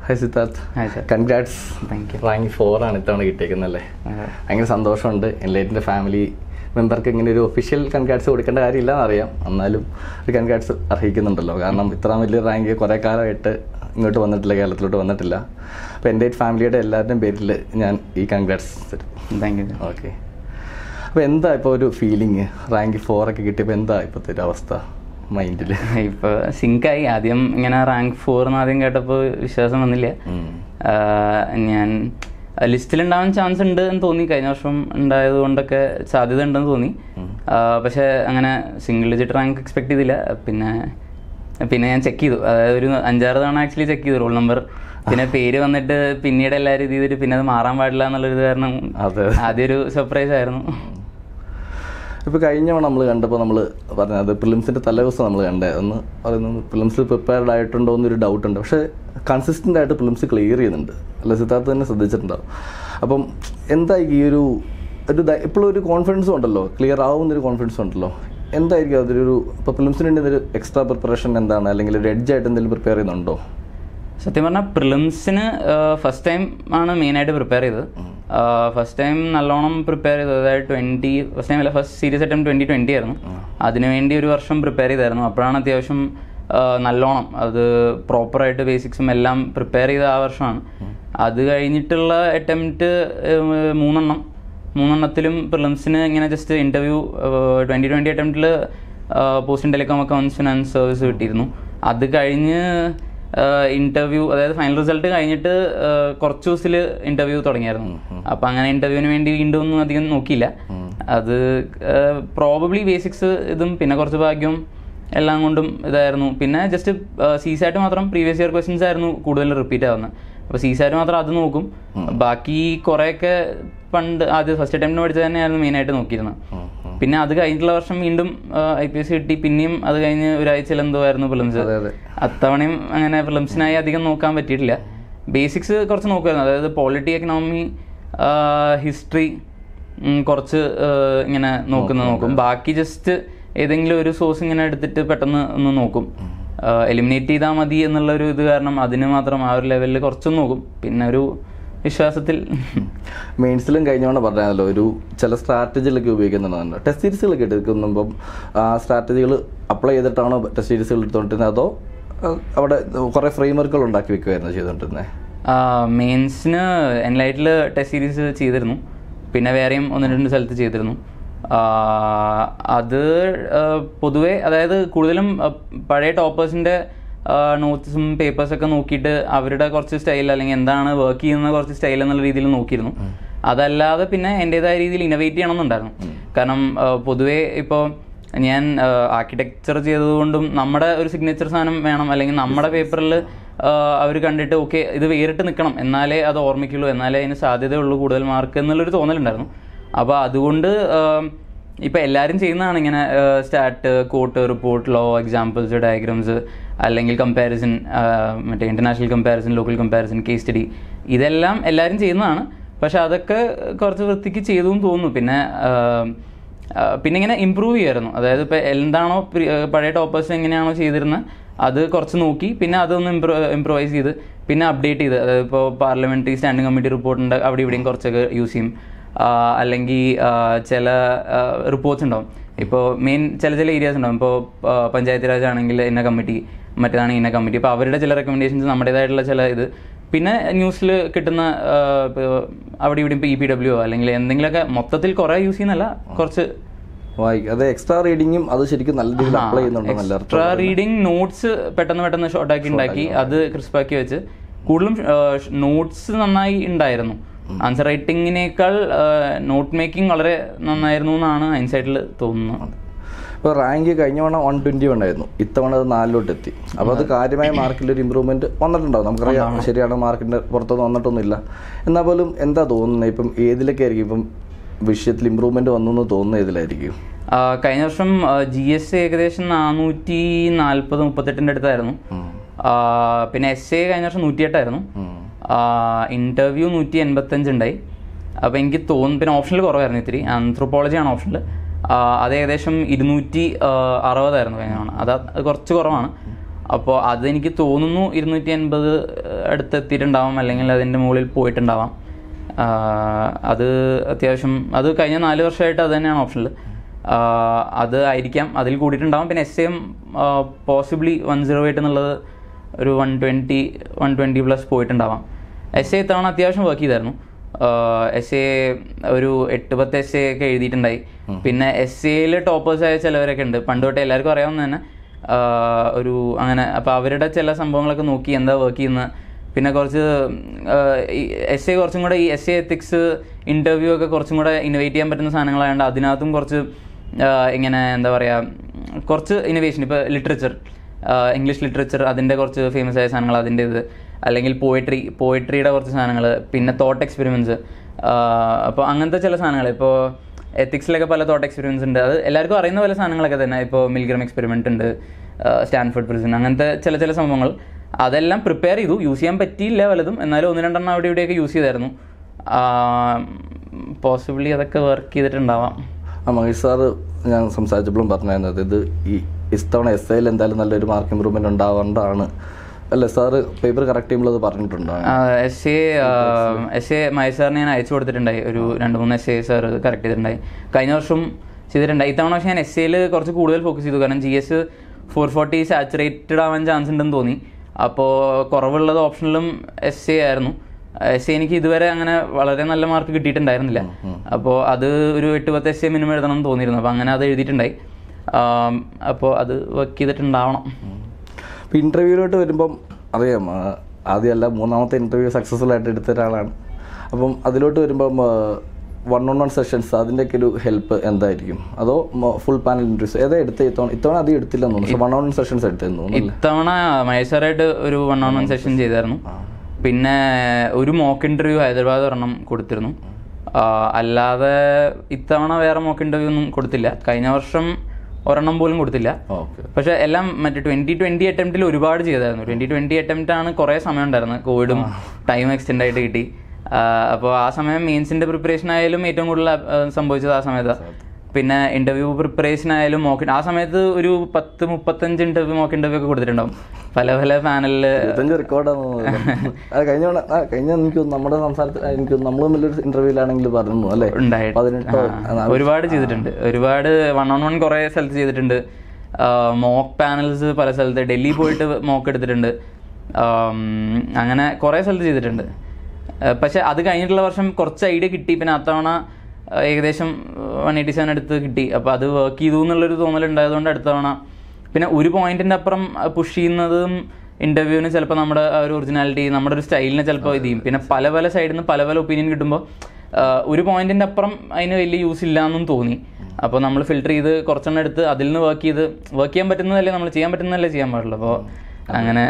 Hi Siddharth hi sir congrats thank you rank four ആണ് ഇത്തവണ കിട്ടിയേക്കുന്നല്ലേ ഭയങ്കര സന്തോഷമുണ്ട് എൻലൈറ്റിൻ്റെ ഫാമിലി മെമ്പർക്ക് ഇങ്ങനെ ഒരു ഒഫീഷ്യൽ കൺഗ്രാറ്റ്സ് കൊടുക്കേണ്ട കാര്യമില്ല എന്നറിയാം എന്നാലും ഒരു കൺഗ്രാറ്റ്സ് അർഹിക്കുന്നുണ്ടല്ലോ കാരണം ഇത്ര വലിയ റാങ്ക് കുറേ കാലമായിട്ട് ഇങ്ങോട്ട് വന്നിട്ടില്ല കേരളത്തിലോട്ട് വന്നിട്ടില്ല അപ്പോൾ എൻ്റെ ഫാമിലിയുടെ എല്ലാവരുടെയും പേരിൽ ഞാൻ ഈ കൺഗ്രാറ്റ്സ് തരും താങ്ക് യു ഓക്കെ അപ്പോൾ എന്താ ഇപ്പോൾ ഒരു ഫീലിംഗ് റാങ്ക് ഫോറൊക്കെ കിട്ടിയപ്പോൾ എന്താ ഇപ്പോഴത്തെ ഒരു അവസ്ഥ മൈൻഡിൽ ഇപ്പോൾ സിങ്കായി ആദ്യം ഇങ്ങനെ റാങ്ക് ഫോർ എന്ന് ആദ്യം കേട്ടപ്പോൾ വിശ്വാസം വന്നില്ല ആഹ് ഞാൻ ലിസ്റ്റിൽ ഉണ്ടാവാൻ ചാൻസ് ഉണ്ട് എന്ന് തോന്നി കഴിഞ്ഞ വർഷം ഉണ്ടായത് കൊണ്ടൊക്കെ സാധ്യത ഉണ്ടെന്ന് തോന്നി ആഹ് പക്ഷേ അങ്ങനെ സിംഗിൾ ഡിജിറ്റ് റാങ്ക് എക്സ്പെക്ട് ചെയ്തില്ല പിന്നെ പിന്നെ ഞാൻ ചെക്ക് ചെയ്തു അതായത് ഒരു അഞ്ചാറ് തവണ ആക്ച്വലി ചെക്ക് ചെയ്തു റോൾ നമ്പർ പിന്നെ പേര് വന്നിട്ട് പിന്നീട് എല്ലാവരും ഇത് ചെയ്തിട്ട് പിന്നെ അത് മാറാൻ പാടില്ല എന്നുള്ളൊരു കാരണം അതെ. ആദ്യം ഒരു സർപ്രൈസ് ആയിരുന്നു ഇപ്പോൾ കഴിഞ്ഞ തവണ നമ്മൾ കണ്ടപ്പോൾ നമ്മൾ പറഞ്ഞത് പ്രിലിംസിൻ്റെ തലേദിവസം നമ്മൾ കണ്ടായിരുന്നു പറയുന്നത് പ്രിലിംസിൽ പ്രിപ്പയർഡ് ആയിട്ടുണ്ടോ എന്നൊരു ഡൗട്ട് ഉണ്ട് പക്ഷേ കൺസിസ്റ്റൻ്റ് ആയിട്ട് പ്രിലിംസ് ക്ലിയർ ചെയ്യുന്നുണ്ട് അല്ല സിദ്ധാർത്ഥ തന്നെ ശ്രദ്ധിച്ചിട്ടുണ്ടാവും അപ്പം എന്താ ഈ ഒരു ഒരു ഇപ്പോഴും ഒരു കോൺഫിഡൻസും ഉണ്ടല്ലോ ക്ലിയർ ആവുന്നൊരു കോൺഫിഡൻസ് ഉണ്ടല്ലോ എന്തായിരിക്കും അതൊരു ഇപ്പോൾ പ്രിലിംസിന് വേണ്ടി ഒരു എക്സ്ട്രാ പ്രിപ്പറേഷൻ എന്താണ് അല്ലെങ്കിൽ ഒരു എഡ്ജ് ആയിട്ട് എന്തെങ്കിലും പ്രിപ്പയർ ചെയ്യുന്നുണ്ടോ സത്യം പറഞ്ഞാൽ പ്രിലിംസിന് ഫസ്റ്റ് ടൈം ആണ് മെയിനായിട്ട് പ്രിപ്പയർ ചെയ്തത് ഫസ്റ്റ് ടൈം നല്ലോണം പ്രിപ്പയർ ചെയ്തത് അതായത് ട്വൻറ്റി ഫസ്റ്റ് ടൈം അല്ല first series attempt twenty twenty ആയിരുന്നു അതിനുവേണ്ടി ഒരു വർഷം പ്രിപ്പയർ ചെയ്തായിരുന്നു അപ്പോഴാണ് അത്യാവശ്യം ആ, നല്ലോണം അത് പ്രോപ്പറായിട്ട് ബേസിക്സും എല്ലാം പ്രിപ്പയർ ചെയ്ത ആ വർഷമാണ് അത് കഴിഞ്ഞിട്ടുള്ള അറ്റംപ്റ്റ് മൂന്നെണ്ണം മൂന്നെണ്ണത്തിലും പ്രിലിംസിന് ഇങ്ങനെ ജസ്റ്റ് ഇൻ്റർവ്യൂ ട്വൻറ്റി ട്വൻറ്റി അറ്റംപ്റ്റിൽ post in telecom accounts finance service കിട്ടിയിരുന്നു അത് കഴിഞ്ഞ് ഇന്റർവ്യൂ അതായത് ഫൈനൽ റിസൾട്ട് കഴിഞ്ഞിട്ട് ആഹ് കുറച്ച് ദിവസത്തിൽ ഇന്റർവ്യൂ തുടങ്ങിയായിരുന്നു അപ്പൊ അങ്ങനെ ഇന്റർവ്യൂവിന് വേണ്ടി വീണ്ടും ഒന്നും അധികം നോക്കിയില്ല അത് പ്രോബബ്ലി ബേസിക്സ് ഇതും പിന്നെ കുറച്ച് ഭാഗ്യവും എല്ലാം കൊണ്ടും ഇതായിരുന്നു പിന്നെ ജസ്റ്റ് സീസായിട്ട് മാത്രം പ്രീവിയസ് ഇയർ ക്വസ്റ്റ്യൻസ് ആയിരുന്നു കൂടുതൽ റിപ്പീറ്റ് ആവുന്നത് അപ്പൊ സീസായിട്ട് മാത്രം അത് നോക്കും ബാക്കി കുറെയൊക്കെ പണ്ട് ആദ്യം ഫസ്റ്റ് അറ്റംപ്റ്റിന് പഠിച്ചത് തന്നെയായിരുന്നു മെയിനായിട്ട് നോക്കിയിരുന്നത് പിന്നെ അത് കഴിഞ്ഞിട്ടുള്ള വർഷം വീണ്ടും ഐ പി എസ് കിട്ടി പിന്നെയും അത് കഴിഞ്ഞ് ഒരാഴ്ചയിൽ എന്തോ ആയിരുന്നു ഫിലിംസ് അതെ അതെ അത്തവണയും അങ്ങനെ ഫിലിംസിനായി അധികം നോക്കാൻ പറ്റിയിട്ടില്ല ബേസിക്സ് കുറച്ച് നോക്കുമായിരുന്നു അതായത് പോളിറ്റി എക്കണോമി ഹിസ്റ്ററി കുറച്ച് ആ, ഇങ്ങനെ നോക്കുന്ന നോക്കും ബാക്കി ജസ്റ്റ് ഏതെങ്കിലും ഒരു സോഴ്സ് ഇങ്ങനെ എടുത്തിട്ട് പെട്ടെന്ന് ഒന്ന് നോക്കും എലിമിനേറ്റ് ചെയ്താൽ മതി എന്നുള്ള ഒരു ഇത് കാരണം അതിന് മാത്രം ആ ഒരു ലെവലിൽ കുറച്ചൊന്ന് നോക്കും പിന്നെ ഒരു വിശ്വാസത്തിൽ മെയിൻസിലും കഴിഞ്ഞോണ്ട് പറഞ്ഞല്ലോ ഒരു ചില സ്ട്രാറ്റജികളൊക്കെ ഉപയോഗിക്കുന്നുണ്ടല്ലോ ടെസ്റ്റ് സീരീസുകളൊക്കെ എടുക്കുമ്പം ആ സ്ട്രാറ്റജികൾ അപ്ലൈ ചെയ്തിട്ടാണോ ടെസ്റ്റ് സീരീസുകൾ എടുത്തുകൊണ്ടിരുന്നത് അതോ ആ, അവിടെ കുറേ ഫ്രെയിംവർക്കുകൾ ഉണ്ടാക്കി വെക്കുമായിരുന്നു ചെയ്തുകൊണ്ടിരുന്നത് മെയിൻസിന് എൻലൈറ്റിൽ ടെസ്റ്റ് സീരീസ് ചെയ്തിരുന്നു പിന്നെ വേറെയും ഒന്ന് രണ്ട് സ്ഥലത്ത് ചെയ്തിരുന്നു ആ, അത് ആ, പൊതുവെ അതായത് കൂടുതലും ആ, പഴയ ടോപ്പേഴ്സിൻ്റെ നോട്ട്സും പേപ്പേഴ്സൊക്കെ നോക്കിയിട്ട് അവരുടെ കുറച്ച് സ്റ്റൈൽ അല്ലെങ്കിൽ എന്താണ് വർക്ക് ചെയ്യുന്ന കുറച്ച് സ്റ്റൈൽ എന്നുള്ള രീതിയിൽ നോക്കിയിരുന്നു അതല്ലാതെ പിന്നെ എൻ്റെതായ രീതിയിൽ ഇന്നോവേറ്റ് ചെയ്യണമെന്നുണ്ടായിരുന്നു കാരണം ആ, പൊതുവേ ഇപ്പോൾ ഞാൻ ആർക്കിടെക്ചർ ചെയ്തതുകൊണ്ടും നമ്മുടെ ഒരു സിഗ്നേച്ചർ സാധനം വേണം അല്ലെങ്കിൽ നമ്മുടെ പേപ്പറിൽ അവർ കണ്ടിട്ട് ഓക്കെ ഇത് വേറിട്ട് നിൽക്കണം എന്നാലേ അത് ഓർമ്മിക്കുള്ളൂ എന്നാലേ അതിന് സാധ്യതയുള്ളൂ കൂടുതൽ മാർക്ക് എന്നുള്ളൊരു തോന്നലുണ്ടായിരുന്നു അപ്പോൾ അതുകൊണ്ട് ഇപ്പം എല്ലാവരും ചെയ്യുന്നതാണ് ഇങ്ങനെ start quote report law examples diagrams അല്ലെങ്കിൽ കമ്പാരിസൺ മറ്റേ international comparison local comparison case study ഇതെല്ലാം എല്ലാവരും ചെയ്യുന്നതാണ് പക്ഷെ അതൊക്കെ കുറച്ച് വൃത്തിക്ക് ചെയ്തു എന്ന് തോന്നുന്നു പിന്നെ ആ, ആ, പിന്നെ ഇങ്ങനെ ഇമ്പ്രൂവ് ചെയ്യായിരുന്നു അതായത് ഇപ്പോൾ എന്താണോ പ്രി- ആ, പഴയ ടോപ്പേഴ്സ് എങ്ങനെയാണോ ചെയ്തിരുന്നത് അത് കുറച്ച് നോക്കി പിന്നെ അതൊന്ന് ഇമ്പ്രൂ ഇമ്പ്രൂവൈസ് ചെയ്ത് പിന്നെ അപ്ഡേറ്റ് ചെയ്ത് അതായത് ഇപ്പോൾ പാർലമെന്ററി സ്റ്റാൻഡിംഗ് കമ്മിറ്റി റിപ്പോർട്ടുണ്ട് അവിടെ ഇവിടെയും കുറച്ചൊക്കെ യൂസ് ചെയ്യും ആ, അല്ലെങ്കിൽ ആ, ചില റിപ്പോർട്ട്സ് ഉണ്ടാവും ഇപ്പോൾ മെയിൻ ചില ചില ഏരിയാസ് ഉണ്ടാവും ഇപ്പോൾ പഞ്ചായത്ത് രാജ് ആണെങ്കിൽ ഇന്ന കമ്മിറ്റി മറ്റേതാണെങ്കിൽ ഇന്ന കമ്മിറ്റി അപ്പോൾ അവരുടെ ചില റെക്കമെൻഡേഷൻസ് നമ്മുടേതായിട്ടുള്ള ചില ഇത് പിന്നെ ന്യൂസിൽ കിട്ടുന്ന ആ, ഇപ്പൊ അവിടെ ഇവിടെ ഇപ്പോൾ ഇ പി ഡബ്ല്യു അല്ലെങ്കിൽ എന്തെങ്കിലുമൊക്കെ മൊത്തത്തിൽ കുറേ യൂസ് ചെയ്യുന്നല്ല കുറച്ച് വായിക്കും അത് എക്സ്ട്രാ റീഡിങ്ങും അത് ശരിക്കും നല്ല രീതിയിൽ അപ്ലൈ ചെയ്യുന്നുണ്ടോ നല്ല എക്സ്ട്രാ റീഡിങ് നോട്ട്സ് പെട്ടെന്ന് പെട്ടെന്ന് ഷോർട്ടാക്കി ഉണ്ടാക്കി അത് ക്രിസ്പാക്കി വെച്ച് കൂടുതലും നോട്ട്സ് നന്നായി ഉണ്ടായിരുന്നു ആൻസർ റൈറ്റിങ്ങിനേക്കാൾ നോട്ട് മേക്കിംഗ് വളരെ നന്നായിരുന്നു എന്നാണ് ഹൈൻസൈറ്റിൽ തോന്നുന്നത് ഇപ്പോൾ റാങ്ക് കഴിഞ്ഞ തവണ വൺ ട്വൻറ്റി ഉണ്ടായിരുന്നു ഇത്തവണ അത് നാലിലോട്ട് എത്തി അപ്പോൾ അത് കാര്യമായ മാർക്കിൽ ഒരു ഇമ്പ്രൂവ്മെന്റ് വന്നിട്ടുണ്ടാവും നമുക്കറിയാം ശരിയാണ് മാർക്കിന്റെ പുറത്തൊന്നും വന്നിട്ടൊന്നുമില്ല എന്നാൽ പോലും എന്താ തോന്നുന്നത് ഇപ്പം ഏതിലൊക്കെ ആയിരിക്കും ഇപ്പം വിഷയത്തിൽ ഇമ്പ്രൂവ്മെന്റ് വന്നു എന്ന് തോന്നുന്ന ഏതിലായിരിക്കും ആ, കഴിഞ്ഞ വർഷം ജി എസ് ഏകദേശം നാനൂറ്റി നാൽപ്പത് മുപ്പത്തെട്ടിൻ്റെ അടുത്തായിരുന്നു ആ, പിന്നെ എസ് എ കഴിഞ്ഞ വർഷം നൂറ്റിയെട്ടായിരുന്നു ഇന്റർവ്യൂ നൂറ്റി എൺപത്തഞ്ച് ഉണ്ടായി അപ്പോൾ എനിക്ക് തോന്നുന്നു പിന്നെ ഓപ്ഷനിൽ കുറവായിരുന്നു ഇത്തിരി ആന്ത്രോപോളജി ആണ് ഓപ്ഷനിൽ അത് ഏകദേശം ഇരുന്നൂറ്റി അറുപതായിരുന്നു കഴിഞ്ഞ തവണ അത് അത് കുറച്ച് കുറവാണ് അപ്പോൾ അതെനിക്ക് തോന്നുന്നു ഇരുന്നൂറ്റി അൻപത് അടുത്ത് എത്തിയിട്ടുണ്ടാവാം അല്ലെങ്കിൽ അതിൻ്റെ മുകളിൽ പോയിട്ടുണ്ടാവാം ആ, അത് അത്യാവശ്യം അത് കഴിഞ്ഞ നാല് വർഷമായിട്ട് അത് തന്നെയാണ് ഓപ്ഷനിൽ അത് ആയിരിക്കാം അതിൽ കൂടിയിട്ടുണ്ടാവാം പിന്നെ S M possibly one zero eight എന്നുള്ളത് ഒരു one twenty one twenty plus പോയിട്ടുണ്ടാവാം എസ് എ ഇത്തവണ അത്യാവശ്യം വർക്ക് ചെയ്തായിരുന്നു എസ് എ ഒരു എട്ട് പത്ത് എസ് എ ഒക്കെ എഴുതിയിട്ടുണ്ടായി പിന്നെ എസ് എയിൽ ടോപ്പേഴ്സായ ചിലവരൊക്കെ ഉണ്ട് പണ്ട് തൊട്ടേ എല്ലാവർക്കും അറിയാവുന്ന തന്നെ ആ, ഒരു അങ്ങനെ അപ്പോൾ അവരുടെ ചില സംഭവങ്ങളൊക്കെ നോക്കി എന്താ വർക്ക് ചെയ്യുന്നത് പിന്നെ കുറച്ച് എസ് എ കുറച്ചും കൂടെ ഈ എസ് എ എത്തിക്സ് ഇൻ്റർവ്യൂ ഒക്കെ കുറച്ചും കൂടെ ഇന്നോവേറ്റ് ചെയ്യാൻ പറ്റുന്ന സാധനങ്ങളായതുകൊണ്ട് അതിനകത്തും കുറച്ച് ആ, ഇങ്ങനെ എന്താ പറയുക കുറച്ച് ഇന്നോവേഷൻ ഇപ്പോൾ ലിറ്ററേച്ചർ ഇംഗ്ലീഷ് ലിറ്ററേച്ചർ അതിൻ്റെ കുറച്ച് ഫേമസ് ആയ സാധനങ്ങൾ അതിൻ്റെ ഇത് അല്ലെങ്കിൽ പോയട്രി പോയട്രിയുടെ കുറച്ച് സാധനങ്ങൾ പിന്നെ തോട്ട് എക്സ്പെരിമെൻറ്റ്സ് അപ്പോൾ അങ്ങനത്തെ ചില സാധനങ്ങൾ ഇപ്പോൾ എത്തിക്സിലൊക്കെ പല തോട്ട് എക്സ്പെരിമെൻറ്റ്സ് ഉണ്ട് അത് എല്ലാവർക്കും അറിയുന്ന പല സാധനങ്ങളൊക്കെ തന്നെ ഇപ്പോൾ മിൽഗ്രം എക്സ്പെരിമെൻ്റ് ഉണ്ട് സ്റ്റാൻഫോർഡ് പ്രിസൺ അങ്ങനത്തെ ചില ചില സംഭവങ്ങൾ അതെല്ലാം പ്രിപ്പയർ ചെയ്തു യൂസ് ചെയ്യാൻ പറ്റിയില്ല വലതും എന്നാലും ഒന്ന് രണ്ടെണ്ണം അവിടെ ഇവിടെയൊക്കെ യൂസ് ചെയ്തായിരുന്നു പോസിബിളി അതൊക്കെ വർക്ക് ചെയ്തിട്ടുണ്ടാവാം ആ മഹേഷ് സാറ് ഞാൻ സംസാരിച്ചപ്പോഴും പറഞ്ഞിരുന്നത് ഇത് ഈ ഇത്തവണ എസ് ഐയിൽ എന്തായാലും നല്ലൊരു മാർക്ക് ഇമ്പ്രൂവ്മെന്റ് ഉണ്ടാവേണ്ടതാണ് അല്ലേ സാറ് പേപ്പർ കറക്റ്റ് ചെയ്യുമ്പോൾ അത് പറഞ്ഞിട്ടുണ്ടോ S A S A Mahesh സാറിന് ഞാൻ അയച്ചു കൊടുത്തിട്ടുണ്ടായി ഒരു രണ്ട് മൂന്ന് എസ് എ സാർ കറക്റ്റ് ചെയ്തിട്ടുണ്ടായി കഴിഞ്ഞ വർഷം ചെയ്തിട്ടുണ്ടായി ഇത്തവണ പക്ഷേ ഞാൻ എസ് എയിൽ കുറച്ച് കൂടുതൽ ഫോക്കസ് ചെയ്തു കാരണം G S four forty saturated ആവാൻ ചാൻസ് ഉണ്ടെന്ന് തോന്നി അപ്പോൾ കുറവുള്ളത് ഓപ്ഷനിലും എസ് എ ആയിരുന്നു എസ് എ എനിക്ക് ഇതുവരെ അങ്ങനെ വളരെ നല്ല മാർക്ക് കിട്ടിയിട്ടുണ്ടായിരുന്നില്ല അപ്പോൾ അത് ഒരു എട്ട് പത്ത് എസ് എ മിനിമം എഴുതണം എന്ന് തോന്നിയിരുന്നു അപ്പോൾ അങ്ങനെ അത് എഴുതിയിട്ടുണ്ടായി അപ്പോൾ അത് വർക്ക് ചെയ്തിട്ടുണ്ടാവണം അപ്പോൾ ഇൻ്റർവ്യൂവിലോട്ട് വരുമ്പം അറിയാം ആ, ആദ്യമല്ല മൂന്നാമത്തെ ഇൻ്റർവ്യൂ സക്സസ്ഫുൾ ആയിട്ട് എടുത്ത ഒരാളാണ് അപ്പം അതിലോട്ട് വരുമ്പം വൺ ഓൺ വൺ സെഷൻസ് അതിൻ്റെയൊക്കെ ഒരു ഹെൽപ്പ് എന്തായിരിക്കും അതോ ഫുൾ പാനൽ ഇൻ്റർവ്യൂസ് ഏതാ എടുത്ത ഇത്തവണ ഇത്തവണ അധികം എടുത്തില്ലെന്ന് തോന്നുന്നു വൺ ഓൺ വൺ സെഷൻസ് എടുത്തെന്ന് തോന്നുന്നു അല്ലേ? ഇത്തവണ മഹേശ്വറായിട്ട് ഒരു വൺ ഓൺ വൺ സെഷൻ ചെയ്തായിരുന്നു പിന്നെ ഒരു മോക്ക് ഇന്റർവ്യൂ ഹൈദരാബാദ് ഒരെണ്ണം കൊടുത്തിരുന്നു ആ, അല്ലാതെ ഇത്തവണ വേറെ മോക്ക് ഇന്റർവ്യൂ ഒന്നും കൊടുത്തില്ല കഴിഞ്ഞ വർഷം ഒരെണ്ണം പോലും കൊടുത്തില്ല ഓക്കെ പക്ഷെ എല്ലാം മറ്റേ ട്വന്റി ട്വന്റി അറ്റംപ്റ്റിൽ ഒരുപാട് ചെയ്തായിരുന്നു ട്വന്റി ട്വന്റി അറ്റംപ്റ്റ് ആണ് കുറെ സമയം ഉണ്ടായിരുന്നത് കോവിഡും ടൈം എക്സ്റ്റെൻഡ് ആയിട്ട് കിട്ടി അപ്പോൾ ആ സമയം മെയിൻസിന്റെ പ്രിപ്പറേഷൻ ആയാലും ഏറ്റവും കൂടുതൽ ആ, സംഭവിച്ചത് ആ സമയത്താണ് പിന്നെ ഇന്റർവ്യൂ പ്രിപ്പറേഷൻ ആയാലും മോക്ക് ആ സമയത്ത് ഒരു പത്ത് മുപ്പത്തഞ്ച് ഇന്റർവ്യൂ മോക്ക് ഇന്റർവ്യൂ ഒക്കെ കൊടുത്തിട്ടുണ്ടാവും പല പല പാനലിൽ ഇരുപത്തഞ്ച് റെക്കോർഡാണ് അത് കഴിഞ്ഞ തവണ- ആ കഴിഞ്ഞ എനിക്ക് തോന്നുന്നു നമ്മുടെ സംസ്ഥാനത്തിൽ എനിക്ക് തോന്നുന്നു നമ്മൾ തമ്മിലൊരു ഇന്റർവ്യൂലാണെങ്കിൽ പറഞ്ഞു അല്ലേ ഉണ്ടായിട്ട് പതിനെട്ടോ ആ, ഒരുപാട് ചെയ്തിട്ടുണ്ട് ഒരുപാട് വൺ ഓൺ വൺ കുറെ സ്ഥലത്ത് ചെയ്തിട്ടുണ്ട് മോക്ക് പാനൽസ് പല സ്ഥലത്ത് ഡൽഹി പോയിട്ട് മോക്ക് എടുത്തിട്ടുണ്ട് ആം, അങ്ങനെ കുറെ സ്ഥലത്ത് ചെയ്തിട്ടുണ്ട് ആ, പക്ഷെ അത് കഴിഞ്ഞിട്ടുള്ള വർഷം കുറച്ച് ഐഡിയ കിട്ടി പിന്നെ അത്തവണ ആ, ഏകദേശം വൺ എയ്റ്റി സെവൻ അടുത്ത് കിട്ടി അപ്പോൾ അത് വർക്ക് ചെയ്തു എന്നുള്ളൊരു തോന്നലുണ്ടായതുകൊണ്ട് അടുത്ത തവണ പിന്നെ ഒരു പോയിന്റിന്റെ അപ്പുറം പുഷ് ചെയ്യുന്നതും ഇന്റർവ്യൂവിന് ചിലപ്പോൾ നമ്മുടെ ആ ഒരു ഒറിജിനാലിറ്റി നമ്മുടെ ഒരു സ്റ്റൈലിനെ ചിലപ്പോൾ ഇത് ചെയ്യും പിന്നെ പല പല സൈഡിൽ നിന്ന് പല പല ഒപ്പീനിയൻ കിട്ടുമ്പോൾ ഒരു പോയിന്റിന്റെ അപ്പുറം അതിന് വലിയ യൂസ് ഇല്ല എന്നും തോന്നി അപ്പോൾ നമ്മൾ ഫിൽട്ടർ ചെയ്ത് കുറച്ചെണ്ണം എടുത്ത് അതിൽ നിന്ന് വർക്ക് ചെയ്ത് വർക്ക് ചെയ്യാൻ പറ്റുന്നതല്ലേ നമ്മൾ ചെയ്യാൻ പറ്റുന്നതല്ലേ ചെയ്യാൻ പാടുള്ളൂ അപ്പോൾ അങ്ങനെ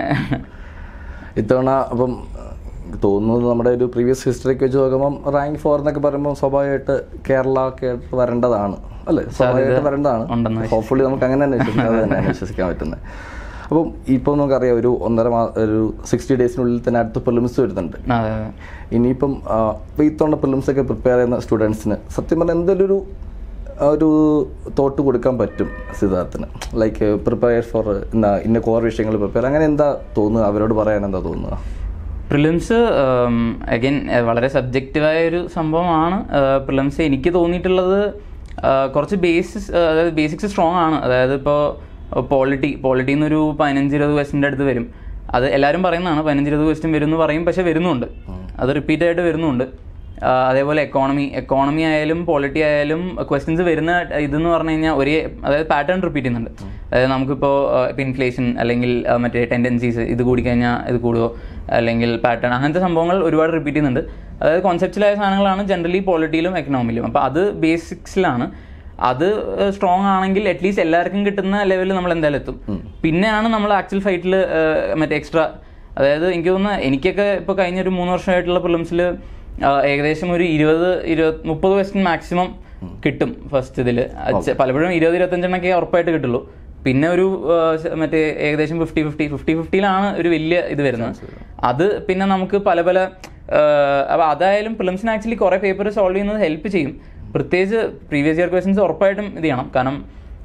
ഇത്തവണ അപ്പം എനിക്ക് തോന്നുന്നത് നമ്മുടെ ഒരു പ്രീവിയസ് ഹിസ്റ്ററിക്ക് വെച്ച് നോക്കുമ്പം റാങ്ക് ഫോർ എന്നൊക്കെ പറയുമ്പോൾ സ്വാഭാവികമായിട്ട് കേരള ഒക്കെ ആയിട്ട് വരേണ്ടതാണ് അല്ലേ സ്വാഭാവികമായിട്ട് വരേണ്ടതാണ് ഉണ്ടെന്ന് ഹോപ്പ്ഫുള്ളി നമുക്ക് അങ്ങനെ തന്നെ വിശ്വസിക്കാം അത് തന്നെയാണ് വിശ്വസിക്കാൻ പറ്റുന്നത് അപ്പം ഇപ്പോൾ നമുക്കറിയാം ഒരു ഒന്നര മാ ഒരു സിക്സ്റ്റി ഡേയ്സിനുള്ളിൽ തന്നെ അടുത്ത പ്രിലിംസ് വരുന്നുണ്ട് അതെ അതെ ഇനിയിപ്പം ആ, ഇപ്പം ഇത്തവണ പ്രിലിംസ് ഒക്കെ പ്രിപ്പയർ ചെയ്യുന്ന സ്റ്റുഡൻസിന് സത്യം പറഞ്ഞാൽ എന്തെങ്കിലും ഒരു ആ, ഒരു തോട്ട് കൊടുക്കാൻ പറ്റും സിദ്ധാർത്ഥിന് ലൈക്ക് പ്രിപ്പയർ ഫോർ എന്താ ഇന്ന കോർ വിഷയങ്ങൾ പ്രിപ്പയർ അങ്ങനെ എന്താ തോന്നുക അവരോട് പറയാൻ എന്താ തോന്നുക പ്രിലിംസ് അഗൈൻ വളരെ സബ്ജക്റ്റീവായ ഒരു സംഭവമാണ് പ്രിലിംസ് എനിക്ക് തോന്നിയിട്ടുള്ളത് ആ, കുറച്ച് ബേസിസ് അതായത് ബേസിക്സ് സ്ട്രോങ് ആണ് അതായത് ഇപ്പോൾ പോളിറ്റി പോളിറ്റിയിൽ നിന്നൊരു പതിനഞ്ച് ഇരുപത് ക്വസ്റ്റിൻ്റെ അടുത്ത് വരും അത് എല്ലാവരും പറയുന്നതാണ് പതിനഞ്ച് ഇരുപത് ക്വസ്റ്റ്യൻ വരും എന്ന് പറയും പക്ഷെ വരുന്നുണ്ട് അത് റിപ്പീറ്റ് ആയിട്ട് വരുന്നുണ്ട് ആ, അതേപോലെ എക്കോണമി എക്കോണമി ആയാലും പോളിറ്റി ആയാലും ക്വസ്റ്റ്യൻസ് വരുന്ന ഇതെന്ന് പറഞ്ഞു കഴിഞ്ഞാൽ ഒരേ അതായത് പാറ്റേൺ റിപ്പീറ്റ് ചെയ്യുന്നുണ്ട് അതായത് നമുക്കിപ്പോൾ ഇപ്പോൾ ഇൻഫ്ലേഷൻ അല്ലെങ്കിൽ ആ, മറ്റേ ടെൻഡൻസീസ് ഇത് കൂടിക്കഴിഞ്ഞാൽ ഇത് കൂടുമോ അല്ലെങ്കിൽ പാറ്റേൺ അങ്ങനത്തെ സംഭവങ്ങൾ ഒരുപാട് റിപ്പീറ്റ് ചെയ്യുന്നുണ്ട് അതായത് കോൺസെപ്റ്റിലായ സാധനങ്ങളാണ് ജനറലി പോളിറ്റിയിലും എക്കണോമിയിലും അപ്പോൾ അത് ബേസിക്സിലാണ് അത് സ്ട്രോങ് ആണെങ്കിൽ അറ്റ്ലീസ്റ്റ് എല്ലാവർക്കും കിട്ടുന്ന ലെവലിൽ നമ്മൾ എന്തായാലും എത്തും പിന്നെയാണ് നമ്മൾ ആക്ച്വൽ ഫൈറ്റിൽ മറ്റേ എക്സ്ട്രാ അതായത് എനിക്ക് തോന്നുന്നു എനിക്കൊക്കെ ഇപ്പോൾ കഴിഞ്ഞ ഒരു മൂന്ന് വർഷമായിട്ടുള്ള പ്രിലിംസിൽ ഏകദേശം ഒരു ഇരുപത് ഇരുപത് മുപ്പത് ക്വസ്റ്റ്യൻ മാക്സിമം കിട്ടും ഫസ്റ്റ് ഇതിൽ പലപ്പോഴും ഇരുപത് ഇരുപത്തഞ്ചെണ്ണൊക്കെ ഉറപ്പായിട്ട് കിട്ടുള്ളൂ പിന്നെ ഒരു ആ, ശ- മറ്റേ ഏകദേശം ഫിഫ്റ്റി ഫിഫ്റ്റി ഫിഫ്റ്റി ഫിഫ്റ്റിയിലാണ് ഒരു വലിയ ഇത് വരുന്നത് അത് പിന്നെ നമുക്ക് പല പല അപ്പോൾ അതായാലും പ്രിലിംസിന് ആക്ച്വലി കുറേ പേപ്പർ സോൾവ് ചെയ്യുന്നത് ഹെൽപ്പ് ചെയ്യും പ്രത്യേകിച്ച് പ്രീവിയസ് ഇയർ ക്വസ്റ്റൻസ് ഉറപ്പായിട്ടും ഇത് ചെയ്യണം കാരണം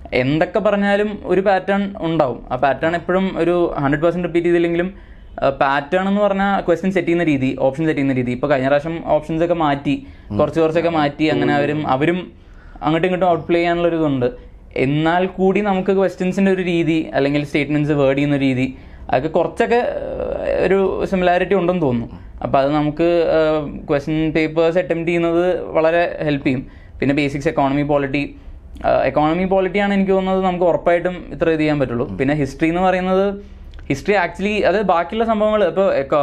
എന്തൊക്കെ പറഞ്ഞാലും ഒരു പാറ്റേൺ ഉണ്ടാവും ആ പാറ്റേൺ എപ്പോഴും ഒരു ഹൺഡ്രഡ് പെർസെന്റ് റിപ്പീറ്റ് ചെയ്തില്ലെങ്കിലും പാറ്റേൺ എന്ന് പറഞ്ഞാൽ ക്വസ്റ്റ്യൻ സെറ്റ് ചെയ്യുന്ന രീതി ഓപ്ഷൻ സെറ്റ് ചെയ്യുന്ന രീതി ഇപ്പോൾ കഴിഞ്ഞ പ്രാവശ്യം ഓപ്ഷൻസ് ഒക്കെ മാറ്റി കുറച്ച് കുറച്ചൊക്കെ മാറ്റി അങ്ങനെ അവരും അവരും അങ്ങോട്ടും ഇങ്ങോട്ടും ഔട്ട് പ്ലേ ചെയ്യാനുള്ള ഒരു ഇതുണ്ട് എന്നാൽ കൂടി നമുക്ക് ക്വസ്റ്റ്യൻസിന്റെ ഒരു രീതി അല്ലെങ്കിൽ സ്റ്റേറ്റ്മെന്റ്സ് വേർഡ് ചെയ്യുന്ന രീതി അതൊക്കെ കുറച്ചൊക്കെ ഏഹ്, ഒരു സിമിലാരിറ്റി ഉണ്ടെന്ന് തോന്നുന്നു അപ്പോൾ അത് നമുക്ക് ക്വസ്റ്റ്യൻ പേപ്പേഴ്സ് അറ്റംപ്റ്റ് ചെയ്യുന്നത് വളരെ ഹെൽപ്പ് ചെയ്യും പിന്നെ ബേസിക്സ് എക്കോണമി പോളിറ്റി എക്കോണമി പോളിറ്റിയാണ് എനിക്ക് തോന്നുന്നത് നമുക്ക് ഉറപ്പായിട്ടും ഇത്ര ഇത് ചെയ്യാൻ പറ്റുള്ളൂ പിന്നെ ഹിസ്റ്ററി എന്ന് പറയുന്നത് ഹിസ്റ്ററി ആക്ച്വലി അത് ബാക്കിയുള്ള സംഭവങ്ങൾ ഇപ്പോൾ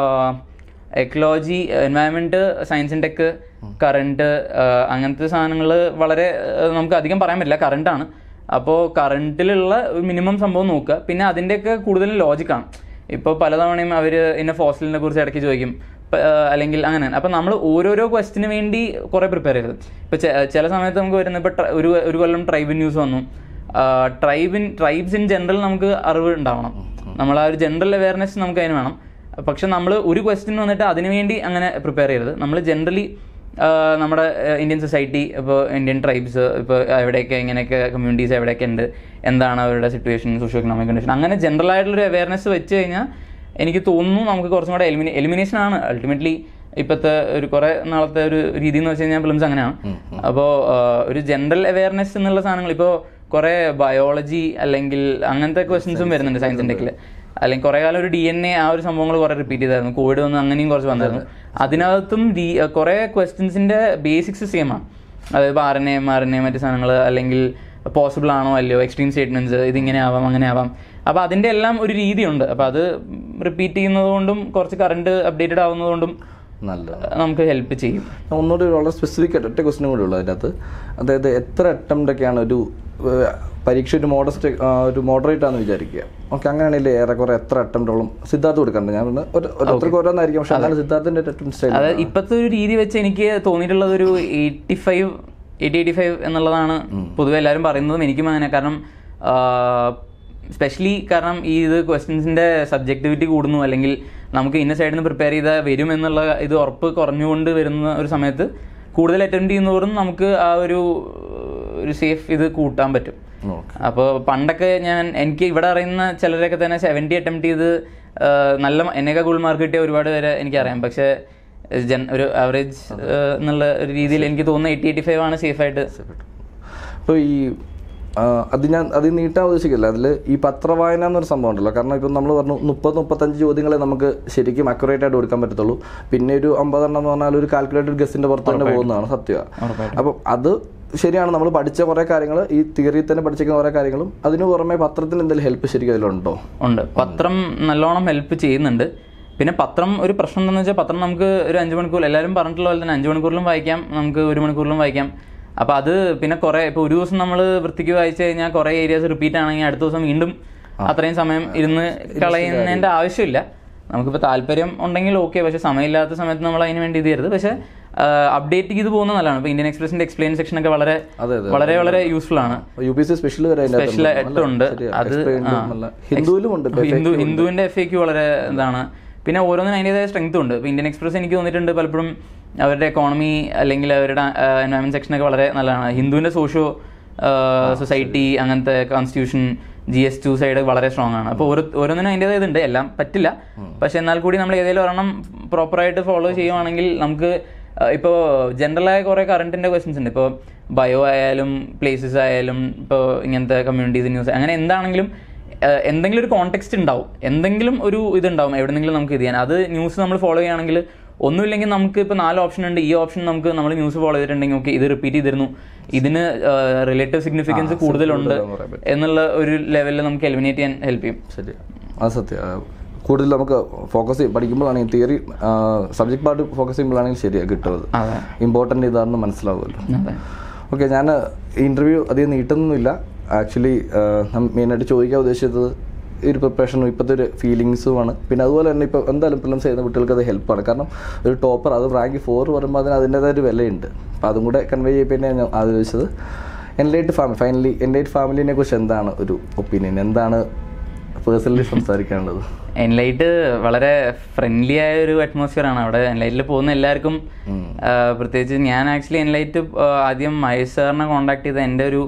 ecology environment science tech current അങ്ങനത്തെ സാധനങ്ങൾ വളരെ ഏഹ്, നമുക്ക് അധികം പറയാൻ പറ്റില്ല കറണ്ടാണ് അപ്പോൾ കറണ്ടിലുള്ള മിനിമം സംഭവം നോക്കുക പിന്നെ അതിൻ്റെയൊക്കെ കൂടുതലും ലോജിക്കാണ് ഇപ്പോൾ പലതവണയും അവർ ഇന്ന ഫോസിലിനെ കുറിച്ച് ഇടയ്ക്ക് ചോദിക്കും ഇപ്പൊ, ഏഹ്, അല്ലെങ്കിൽ അങ്ങനെ അപ്പം നമ്മൾ ഓരോരോ ക്വസ്റ്റിന് വേണ്ടി കുറേ പ്രിപ്പയർ ചെയ്തത് ഇപ്പോൾ ചില സമയത്ത് നമുക്ക് വരുന്ന ഇപ്പോൾ ഒരു ഒരു കൊല്ലം ട്രൈബ് ന്യൂസ് വന്നു ട്രൈബിൻ ട്രൈബ്സ് ഇൻ ജനറൽ നമുക്ക് അറിവ് ഉണ്ടാവണം നമ്മൾ ആ ഒരു ജനറൽ അവയർനെസ് നമുക്ക് അതിന് വേണം പക്ഷെ നമ്മൾ ഒരു ക്വസ്റ്റ്യൻ വന്നിട്ട് അതിനു വേണ്ടി അങ്ങനെ പ്രിപ്പയർ ചെയ്യരുത് നമ്മൾ ജനറലി നമ്മുടെ ഏഹ്, ഇന്ത്യൻ സൊസൈറ്റി ഇപ്പോൾ ഇന്ത്യൻ ട്രൈബ്സ് ഇപ്പോൾ എവിടെയൊക്കെ ഇങ്ങനെയൊക്കെ കമ്മ്യൂണിറ്റീസ് എവിടെയൊക്കെ ഉണ്ട് എന്താണ് അവരുടെ സിറ്റുവേഷൻ സോഷ്യോ എക്കണോമിക് കണ്ടീഷൻ അങ്ങനെ ജനറൽ ആയിട്ടുള്ളൊരു അവയർനെസ് വെച്ച് കഴിഞ്ഞാൽ എനിക്ക് തോന്നുന്നു നമുക്ക് കുറച്ചും കൂടെ എലിമിനേ എലിമിനേഷൻ ആണ് അൾട്ടിമേറ്റ്ലി ഇപ്പോഴത്തെ ഒരു കുറേ നാളത്തെ ഒരു രീതി എന്ന് വെച്ച് കഴിഞ്ഞാൽ ഫിലിംസ് അങ്ങനെയാണ് അപ്പോൾ ഒരു ജനറൽ അവയർനെസ് എന്നുള്ള സാധനങ്ങൾ ഇപ്പോൾ കുറേ ബയോളജി അല്ലെങ്കിൽ അങ്ങനത്തെ ക്വസ്റ്റ്യൻസും വരുന്നുണ്ട് സയൻസ് ടെക്കിൽ അല്ലെങ്കിൽ കുറേ കാലം ഒരു ഡി എൻ എ ആ ഒരു സംഭവങ്ങൾ കുറേ റിപ്പീറ്റ് ചെയ്തായിരുന്നു കോവിഡ് വന്ന് അങ്ങനെയും കുറച്ച് വന്നായിരുന്നു അതിനകത്തും ഡി കുറേ ക്വസ്റ്റ്യൻസിന്റെ ബേസിക്സ് സെയിം ആണ് അതായത് R N A R N A മറ്റു സാധനങ്ങൾ അല്ലെങ്കിൽ പോസിബിൾ ആണോ അല്ലയോ എക്സ്ട്രീം സ്റ്റേറ്റ്മെന്റ്സ് ഇതിങ്ങനെ ആവാം അങ്ങനെ ആവാം അപ്പോൾ അതിന്റെ എല്ലാം ഒരു രീതിയുണ്ട് അപ്പോൾ അത് റിപ്പീറ്റ് ചെയ്യുന്നത് കൊണ്ടും കുറച്ച് കറണ്ട് അപ്ഡേറ്റഡ് ആവുന്നതുകൊണ്ടും നല്ലതാണ് നമുക്ക് ഹെൽപ്പ് ചെയ്യും ഒന്നുകൂടി വളരെ സ്പെസിഫിക് ആയിട്ട് ഒറ്റ ക്വസ്റ്റിനും കൂടി ഉള്ളൂ അതിനകത്ത് അതായത് എത്ര അറ്റംപ്റ്റ് ഒക്കെയാണ് ഒരു ഏഹ്, പരീക്ഷ ഒരു മോഡസ്റ്റ് ഒരു മോഡറേറ്റ് ആണെന്ന് വിചാരിക്കുക ഓക്കെ അങ്ങനെയാണെങ്കിൽ ഏറെക്കുറെ എത്ര അറ്റംപ്റ്റോളം സിദ്ധാർത്ഥ് കൊടുക്കണ്ട ഞാൻ പറഞ്ഞത് ഒരു ഓരോരുത്തർക്ക് ഓരോന്നായിരിക്കും പക്ഷെ എന്നാലും സിദ്ധാർത്ഥിന്റെ അറ്റംപ്റ്റ് സ്റ്റൈൽ അത് ഇപ്പോഴത്തെ ഒരു രീതി വെച്ച് എനിക്ക് തോന്നിയിട്ടുള്ളത് ഒരു eighty five eighty eighty five എന്നുള്ളതാണ് പൊതുവെ എല്ലാവരും പറയുന്നതും എനിക്കും അങ്ങനെ കാരണം സ്പെഷ്യലി കാരണം ഈ ഇത് ക്വസ്റ്റ്യൻസിന്റെ സബ്ജക്ടിവിറ്റി കൂടുന്നു അല്ലെങ്കിൽ നമുക്ക് ഇന്ന സൈഡിൽ നിന്ന് പ്രിപ്പയർ ചെയ്താൽ വരും എന്നുള്ള ഇത് ഉറപ്പ് കുറഞ്ഞുകൊണ്ട് വരുന്ന ഒരു സമയത്ത് കൂടുതൽ അറ്റൻഡ് ചെയ്യുന്നതോറും നമുക്ക് ആ ഒരു ഒരു സേഫ് ഇത് കൂട്ടാൻ പറ്റും ഓക്കെ അപ്പോൾ പണ്ടൊക്കെ ഞാൻ എനിക്ക് ഇവിടെ അറിയുന്ന ചിലരൊക്കെ തന്നെ സെവൻറ്റി അറ്റംപ്റ്റ് ചെയ്ത് ആ, നല്ല എന്നേക്കാൾ ഗുൾ മാർക്ക് കിട്ടിയ ഒരുപാട് പേരെ എനിക്കറിയാം പക്ഷേ ജൻ ഒരു ആവറേജ് എന്നുള്ള ഒരു രീതിയിൽ എനിക്ക് തോന്നുന്നു എയ്റ്റി എയ്റ്റി ഫൈവ് ആണ് സേഫ് ആയിട്ട് അപ്പോൾ ഈ ആ, അത് ഞാൻ അത് നീട്ടാൻ ഉദ്ദേശിക്കില്ല അതിൽ ഈ പത്രവായന എന്നൊരു സംഭവം ഉണ്ടല്ലോ കാരണം ഇപ്പം നമ്മൾ പറഞ്ഞു മുപ്പത് മുപ്പത്തഞ്ച് ചോദ്യങ്ങളെ നമുക്ക് ശരിക്കും അക്യുറേറ്റ് ആയിട്ട് കൊടുക്കാൻ പറ്റത്തുള്ളൂ പിന്നെ ഒരു അമ്പതെണ്ണം എന്ന് പറഞ്ഞാൽ ഒരു കാൽക്കുലേറ്റഡ് ഗസ്റ്റിന്റെ പുറത്ത് തന്നെ പോകുന്നതാണ് സത്യമാണ് ഉറപ്പായിട്ടും. അപ്പം അത് ശരിയാണ് നമ്മൾ പഠിച്ച കുറേ കാര്യങ്ങൾ ഈ തിയറിയിൽ തന്നെ പഠിച്ചിരിക്കുന്ന കുറേ കാര്യങ്ങളും അതിന് പുറമെ പത്രത്തിന് എന്തെങ്കിലും ഹെൽപ്പ് ശരിക്കും അതിലുണ്ടോ ഉണ്ട് പത്രം നല്ലോണം ഹെൽപ്പ് ചെയ്യുന്നുണ്ട് പിന്നെ പത്രം ഒരു പ്രശ്നം എന്താണെന്ന് വെച്ചാൽ പത്രം നമുക്ക് ഒരു അഞ്ച് മണിക്കൂർ എല്ലാവരും പറഞ്ഞിട്ടുള്ള പോലെ തന്നെ അഞ്ച് മണിക്കൂറിലും വായിക്കാം നമുക്ക് ഒരു മണിക്കൂറിലും വായിക്കാം അപ്പോൾ അത് പിന്നെ കുറേ ഇപ്പോൾ ഒരു ദിവസം നമ്മൾ വൃത്തിക്ക് വായിച്ചു കഴിഞ്ഞാൽ കുറേ ഏരിയാസ് റിപ്പീറ്റ് ആണെങ്കിൽ അടുത്ത ദിവസം വീണ്ടും അത്രയും സമയം ഇരുന്ന് കളയുന്നതിൻ്റെ ആവശ്യമില്ല നമുക്കിപ്പോൾ താല്പര്യം ഉണ്ടെങ്കിൽ ഓക്കെ പക്ഷേ സമയമില്ലാത്ത സമയത്ത് നമ്മൾ അതിന് വേണ്ടി ഇത് ചെയ്യരുത് പക്ഷേ അപ്ഡേറ്റ് ചെയ്ത് പോകുന്നത് നല്ലതാണ് ഇപ്പോൾ ഇന്ത്യൻ എക്സ്പ്രസിന്റെ എക്സ്പ്ലെയിൻ സെക്ഷൻ ഒക്കെ വളരെ അതെ, അതെ. വളരെ വളരെ യൂസ്ഫുൾ ആണ് യു പി സി സ്പെഷ്യൽ വരെ അതിൻ്റെ സ്പെഷ്യൽ ആയിട്ടുണ്ട് അത് ആ. ഹിന്ദുവിലും ഉണ്ട് ഇപ്പൊ ഹിന്ദു ഹിന്ദുവിന്റെ എഫ് എക്ക് വളരെ ഇതാണ് പിന്നെ ഓരോന്നിനും അതിൻ്റെതായ സ്ട്രെങ്ത് ഉണ്ട് ഇപ്പൊ ഇന്ത്യൻ എക്സ്പ്രസ് എനിക്ക് തോന്നിയിട്ടുണ്ട് പലപ്പോഴും അവരുടെ എക്കോണമി അല്ലെങ്കിൽ അവരുടെ എൻവയൺമെന്റ് സെക്ഷൻ ഒക്കെ വളരെ നല്ലതാണ് ഹിന്ദുവിന്റെ സോഷ്യോ സൊസൈറ്റി അങ്ങനത്തെ constitution G S two side വളരെ സ്ട്രോങ് ആണ് അപ്പോൾ ഓരോ ഓരോന്നിനും അതിൻ്റെതായ ഇതുണ്ട് എല്ലാം പറ്റില്ല പക്ഷെ എന്നാൽ കൂടി നമ്മൾ ഏതെങ്കിലും ഒരെണ്ണം പ്രോപ്പറായിട്ട് ഫോളോ ചെയ്യുവാണെങ്കിൽ നമുക്ക് ഇപ്പോൾ ജനറലായ കുറേ കറണ്ടിന്റെ ക്വസ്റ്റ്യൻസ് ഉണ്ട് ഇപ്പോൾ ബയോ ആയാലും പ്ലേസസ് ആയാലും ഇപ്പോൾ ഇങ്ങനത്തെ കമ്മ്യൂണിറ്റീസ് ന്യൂസ് അങ്ങനെ എന്താണെങ്കിലും ഏഹ് എന്തെങ്കിലും ഒരു കോണ്ടെക്സ്റ്റ് ഉണ്ടാവും എന്തെങ്കിലും ഒരു ഇതുണ്ടാവും എവിടെന്നെങ്കിലും നമുക്ക് ഇത് ചെയ്യാൻ അത് ന്യൂസ് നമ്മൾ ഫോളോ ചെയ്യുകയാണെങ്കിൽ ഒന്നുമില്ലെങ്കിൽ നമുക്ക് ഇപ്പോൾ നാല് ഓപ്ഷൻ ഉണ്ട് ഈ ഓപ്ഷൻ നമുക്ക് നമ്മൾ ന്യൂസ് ഫോളോ ചെയ്തിട്ടുണ്ടെങ്കിൽ ഓക്കെ ഇത് റിപ്പീറ്റ് ചെയ്തിരുന്നു ഇതിന് റിലേറ്റീവ് സിഗ്നിഫിക്കൻസ് കൂടുതലുണ്ട് എന്നുള്ള ഒരു ലെവലിൽ നമുക്ക് എലിമിനേറ്റ് ചെയ്യാൻ ഹെൽപ്പ് ചെയ്യും ശരി അത് സത്യം ആ, കൂടുതൽ നമുക്ക് ഫോക്കസ് ചെയ്യും പഠിക്കുമ്പോഴാണെങ്കിൽ തിയറി സബ്ജക്ട് പാർട്ട് ഫോക്കസ് ചെയ്യുമ്പോഴാണെങ്കിൽ ശരിയാണ് കിട്ടുന്നത് അതെ ഇമ്പോർട്ടൻ്റ് ഇതാണെന്ന് മനസ്സിലാവുമല്ലോ അതെ ഓക്കെ ഞാൻ ഇൻ്റർവ്യൂ അധികം നീട്ടുന്നൊന്നുമില്ല ആക്ച്വലി മെയിനായിട്ട് ചോദിക്കാൻ ഉദ്ദേശിച്ചത് ഈ ഒരു പ്രിപ്പറേഷനും ഇപ്പോഴത്തെ ഒരു ഫീലിങ്സുമാണ് പിന്നെ അതുപോലെ തന്നെ ഇപ്പോൾ എന്തായാലും ഫിലിംസ് ചെയ്യുന്ന കുട്ടികൾക്ക് അത് ഹെൽപ്പാണ് കാരണം ഒരു ടോപ്പർ അത് റാങ്ക് ഫോർ വരുമ്പോൾ അതിന് അതിൻ്റെതായ ഒരു വിലയുണ്ട് അപ്പോൾ അതും കൂടെ കൺവേ ചെയ്യപ്പിന്നെയാണ് ഞാൻ ആലോചിച്ചത് എൻലൈറ്റ് ഫാമിലി ഫൈനലി എൻലൈറ്റ് ഫാമിലിനെ കുറിച്ച് എന്താണ് ഒരു ഒപ്പീനിയൻ എന്താണ് പേഴ്സണലി സംസാരിക്കാനുള്ളത് എൻലൈറ്റ് വളരെ ഫ്രണ്ട്ലി ആയ ഒരു അറ്റ്മോസ്ഫിയർ ആണ് അവിടെ എൻലൈറ്റിൽ പോകുന്ന എല്ലാവർക്കും ആ, പ്രത്യേകിച്ച് ഞാൻ ആക്ച്വലി എൻലൈറ്റ് ആദ്യം മഹേഷ് സാറിനെ കോൺടാക്ട് ചെയ്ത എൻ്റെ ഒരു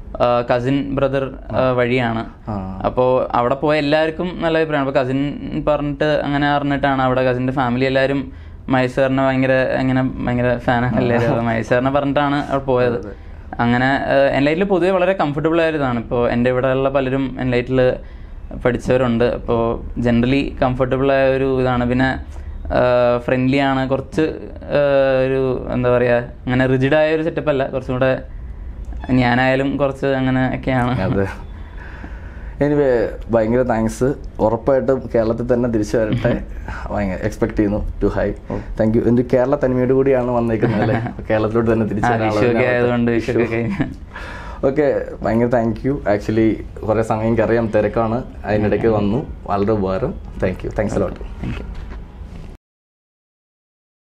കസിൻ ബ്രദർ വഴിയാണ് ആ. അപ്പോൾ അവിടെ പോയ എല്ലാവർക്കും നല്ല അഭിപ്രായമാണ് അപ്പോൾ കസിൻ പറഞ്ഞിട്ട് അങ്ങനെ അറിഞ്ഞിട്ടാണ് അവിടെ കസിൻ്റെ ഫാമിലി എല്ലാവരും മഹേശ്വറിനെ ഭയങ്കര ഇങ്ങനെ ഭയങ്കര ഫാനാണ് എല്ലാവരും അപ്പോൾ മഹേശ്വറിനെ പറഞ്ഞിട്ടാണ് അവിടെ പോയത് അങ്ങനെ എൻ ലൈറ്റിൽ പൊതുവെ വളരെ കംഫർട്ടബിൾ ആയതാണ് ഇപ്പോൾ എൻ്റെ ഇവിടെയുള്ള പലരും എൻ ലൈറ്റിൽ പഠിച്ചവരുണ്ട് അപ്പോൾ ജനറലി കംഫർട്ടബിൾ ആയ ഒരു ഇതാണ് പിന്നെ ഫ്രണ്ട്ലി ആണ് കുറച്ച് ആ, ഒരു എന്താ പറയുക അങ്ങനെ റിജിഡായ ഒരു സെറ്റപ്പ് അല്ല കുറച്ചും കൂടെ ഞാനായാലും കുറച്ച് അങ്ങനെ ഒക്കെയാണ് അതെ എനിവേ ഭയങ്കര താങ്ക്സ് ഉറപ്പായിട്ടും കേരളത്തിൽ തന്നെ തിരിച്ചു വരട്ടെ ഭയങ്കര എക്സ്പെക്ട് ചെയ്യുന്നു ടു ഹൈ താങ്ക് യു എന്റെ കേരള തനിമയോട് കൂടിയാണ് വന്നേക്കുന്നത് അല്ലേ കേരളത്തിലോട്ട് തന്നെ തിരിച്ചു ആ, വിഷുവൊക്കെ ആയതുകൊണ്ട് വിഷുവൊക്കെ കഴിഞ്ഞ് ഓക്കെ ഭയങ്കര താങ്ക് യു ആക്ച്വലി കുറേ സമയം എനിക്കറിയാം തിരക്കാണ് അതിനിടയ്ക്ക് വന്നു വളരെ ഉപകാരം thank you thanks lot thank U